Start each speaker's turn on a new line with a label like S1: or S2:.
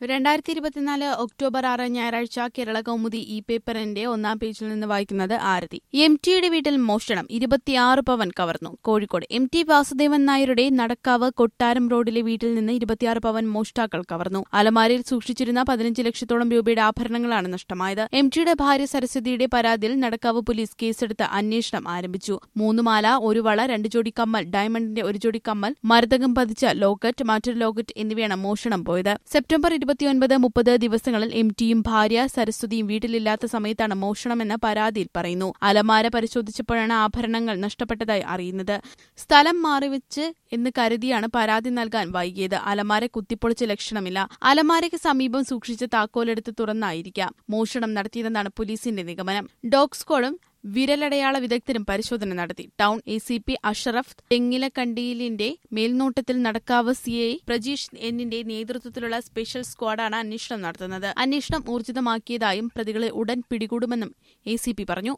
S1: രണ്ടായിരത്തി ഇരുപത്തിനാല് ഒക്ടോബർ ആറ് ഞായറാഴ്ച കേരള കൗമുദി ഇ പേപ്പറിന്റെ ഒന്നാം പേജിൽ നിന്ന് വായിക്കുന്നത് ആരതി എം ടിയുടെ വീട്ടിൽ മോഷണം ഇരുപത്തിയാറ് പവൻ കവർന്നു കോഴിക്കോട് എം ടി വാസുദേവൻ നായരുടെ നടക്കാവ് കൊട്ടാരം റോഡിലെ വീട്ടിൽ നിന്ന് ഇരുപത്തിയാറ് പവൻ മോഷ്ടാക്കൾ കവർന്നു അലമാരയിൽ സൂക്ഷിച്ചിരുന്ന പതിനഞ്ച് ലക്ഷത്തോളം രൂപയുടെ ആഭരണങ്ങളാണ് നഷ്ടമായത് എം ടിയുടെ ഭാര്യ സരസ്വതിയുടെ പരാതിയിൽ നടക്കാവ് പോലീസ് കേസെടുത്ത് അന്വേഷണം ആരംഭിച്ചു മൂന്ന് മാല ഒരു വള രണ്ട് ജോഡി കമ്മൽ ഡയമണ്ടിന്റെ ഒരു ജോഡി കമ്മൽ മരതകം പതിച്ച ലോക്കറ്റ് മറ്റൊരു ലോക്കറ്റ് എന്നിവയാണ് മോഷണം പോയത് സെപ്റ്റംബർ ഇരുപത്തിയൊൻപത് മുപ്പത് ദിവസങ്ങളിൽ എം ടിയും ഭാര്യ സരസ്വതിയും വീട്ടിലില്ലാത്ത സമയത്താണ് മോഷണമെന്ന് പരാതിയിൽ പറയുന്നു അലമാര പരിശോധിച്ചപ്പോഴാണ് ആഭരണങ്ങൾ നഷ്ടപ്പെട്ടതായി അറിയുന്നത് സ്ഥലം മാറിവെച്ച് എന്ന് കരുതിയാണ് പരാതി നൽകാൻ വൈകിയത് അലമാര കുത്തിപ്പൊളിച്ച ലക്ഷണമില്ല അലമാരയ്ക്ക് സമീപം സൂക്ഷിച്ച താക്കോലെടുത്ത് തുറന്നായിരിക്കാം മോഷണം നടത്തിയതെന്നാണ് പോലീസിന്റെ നിഗമനം ഡോഗ് സ്ക്വാഡും വിരലടയാള വിദഗ്ധരും പരിശോധന നടത്തി town A C P Ashraf തെങ്ങിലക്കണ്ടിയിലിന്റെ മേൽനോട്ടത്തിൽ നടക്കാവ് സി ഐ പ്രജീഷ് എന്നിന്റെ നേതൃത്വത്തിലുള്ള സ്പെഷ്യൽ സ്ക്വാഡാണ് അന്വേഷണം നടത്തുന്നത് അന്വേഷണം ഊർജിതമാക്കിയതായും പ്രതികളെ ഉടൻ പിടികൂടുമെന്നും എ പറഞ്ഞു